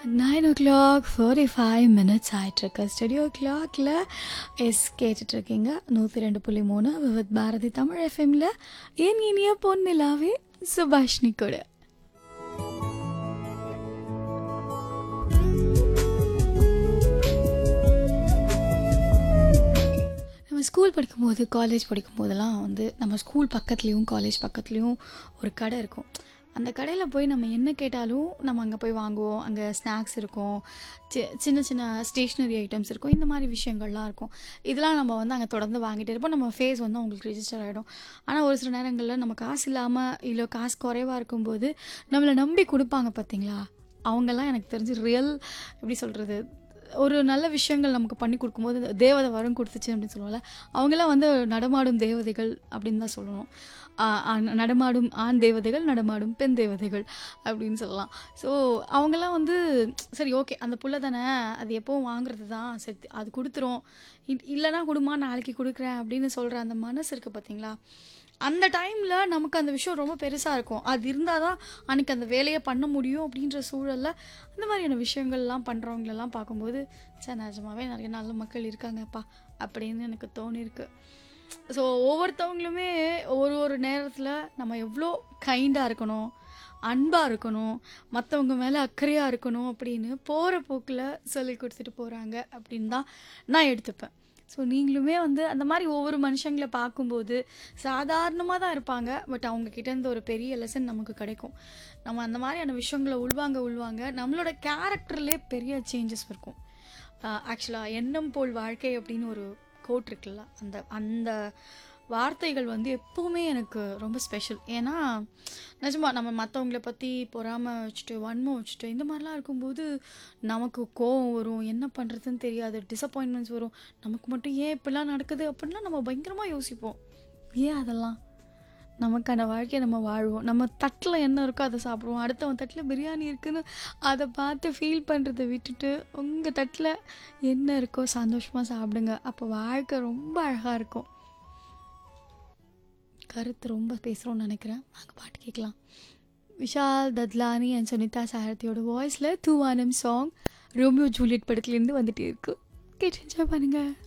nine o'clock forty five minutes ஆயிட்டுருக்கு studio கிளாக்ல எஸ் கேட்டுட்ருக்கீங்க நூற்றி ரெண்டு புள்ளி மூணு விவித் பாரதி தமிழ் எஃப்எம்ல என் இனிய பொன்னிலாவே சுபாஷினி கூட நம்ம ஸ்கூல் படிக்கும்போது காலேஜ் படிக்கும்போதெல்லாம் வந்து நம்ம ஸ்கூல் பக்கத்துலேயும் காலேஜ் பக்கத்துலேயும் ஒரு கடை இருக்கும் அந்த கடையில் போய் நம்ம என்ன கேட்டாலும் நம்ம அங்கே போய் வாங்குவோம் அங்கே ஸ்நாக்ஸ் இருக்கும் சி- சின்ன சின்ன ஸ்டேஷ்னரி ஐட்டம்ஸ் இருக்கும் இந்த மாதிரி விஷயங்கள்லாம் இருக்கும் இதெல்லாம் நம்ம வந்து அங்கே தொடர்ந்து வாங்கிட்டு இருப்போம் நம்ம ஃபேஸ் வந்து அவங்களுக்கு ரிஜிஸ்டர் ஆகிடும் ஆனால் ஒரு சில நேரங்களில் நம்ம காசு இல்லாமல் இல்லை காசு குறைவாக இருக்கும்போது நம்மளை நம்பி கொடுப்பாங்க பார்த்தீங்களா அவங்கெல்லாம் எனக்கு தெரிஞ்சு ரியல் எப்படி சொல்கிறது ஒரு நல்ல விஷயங்கள் நமக்கு பண்ணி கொடுக்கும்போது தேவதை வரம் கொடுத்துச்சு அப்படின்னு சொல்லுவோம்ல அவங்கெல்லாம் வந்து நடமாடும் தேவதைகள் அப்படின்னு தான் சொல்லணும் ஆஹ் ஆண் நடமாடும் ஆண் தேவதைகள் நடமாடும் பெண் தேவதைகள் அப்படின்னு சொல்லலாம் ஸோ அவங்கெல்லாம் வந்து சரி ஓகே அந்த புள்ள தானே அது எப்போவும் வாங்குறது தான் சரி அது கொடுத்துரும் இ- இல்லைன்னா கொடுமா நாளைக்கு கொடுக்குறேன் அப்படின்னு சொல்கிற அந்த மனசு இருக்குது பார்த்தீங்களா அந்த டைமில் நமக்கு அந்த விஷயம் ரொம்ப பெருசாக இருக்கும் அது இருந்தால் தான் அன்றைக்கி அந்த வேலையை பண்ண முடியும் அப்படின்ற சூழலில் அந்த மாதிரியான விஷயங்கள்லாம் பண்ணுறவங்களெல்லாம் பார்க்கும்போது சார் நிஜமாவே நிறைய நல்ல மக்கள் இருக்காங்கப்பா அப்படின்னு எனக்கு தோணியிருக்கு ஸோ ஒவ்வொருத்தவங்களுமே ஒரு ஒரு நேரத்தில் நம்ம எவ்வளோ கைண்டாக இருக்கணும் அன்பாக இருக்கணும் மற்றவங்க மேலே அக்கறையாக இருக்கணும் அப்படின்னு போகிற போக்கில் சொல்லி கொடுத்துட்டு போகிறாங்க அப்படின்னு தான் நான் எடுத்துப்பேன் ஸோ நீங்களுமே வந்து அந்த மாதிரி ஒவ்வொரு மனுஷங்களை பார்க்கும்போது சாதாரணமாக தான் இருப்பாங்க பட் அவங்க கிட்ட இருந்து ஒரு பெரிய லெசன் நமக்கு கிடைக்கும் நம்ம அந்த மாதிரியான விஷயங்களை உள்வாங்க உள்வாங்க நம்மளோட கேரக்டர்லேயே பெரிய சேஞ்சஸ் இருக்கும் ஆக்சுவலாக எண்ணம் போல் வாழ்க்கை அப்படின்னு ஒரு கோட் இருக்குல்ல அந்த அந்த வார்த்தைகள் வந்து எப்போவுமே எனக்கு ரொம்ப ஸ்பெஷல் ஏன்னா நிஜமா நம்ம மற்றவங்கள பற்றி பொறாமை வச்சுட்டு வன்மம் வச்சுட்டு இந்த மாதிரிலாம் இருக்கும்போது நமக்கு கோவம் வரும் என்ன பண்ணுறதுன்னு தெரியாது டிசப்பாயின்மெண்ட்ஸ் வரும் நமக்கு மட்டும் ஏன் இப்படிலாம் நடக்குது அப்படின்லாம் நம்ம பயங்கரமாக யோசிப்போம் ஏன் அதெல்லாம் நமக்கான வாழ்க்கையை நம்ம வாழ்வோம் நம்ம தட்டில் என்ன இருக்கோ அதை சாப்பிடுவோம் அடுத்தவன் தட்டில் பிரியாணி இருக்குன்னு அதை பார்த்து ஃபீல் பண்ணுறதை விட்டுட்டு உங்கள் தட்டில் என்ன இருக்கோ சந்தோஷமாக சாப்பிடுங்க அப்போ வாழ்க்கை ரொம்ப அழகாக இருக்கும் கருத்து ரொம்ப பேசுகிறோம்னு நினைக்கிறேன் நாங்கள் பாட்டு கேட்கலாம் விஷால் தத்லானி அண்ட் சுனிதா சாரதியோட வாய்ஸில் தூவானம் சாங் ரோமியோ ஜூலியட் படத்துலேருந்து வந்துட்டே இருக்கு கேட்டு என்ஜாய் பண்ணுங்கள்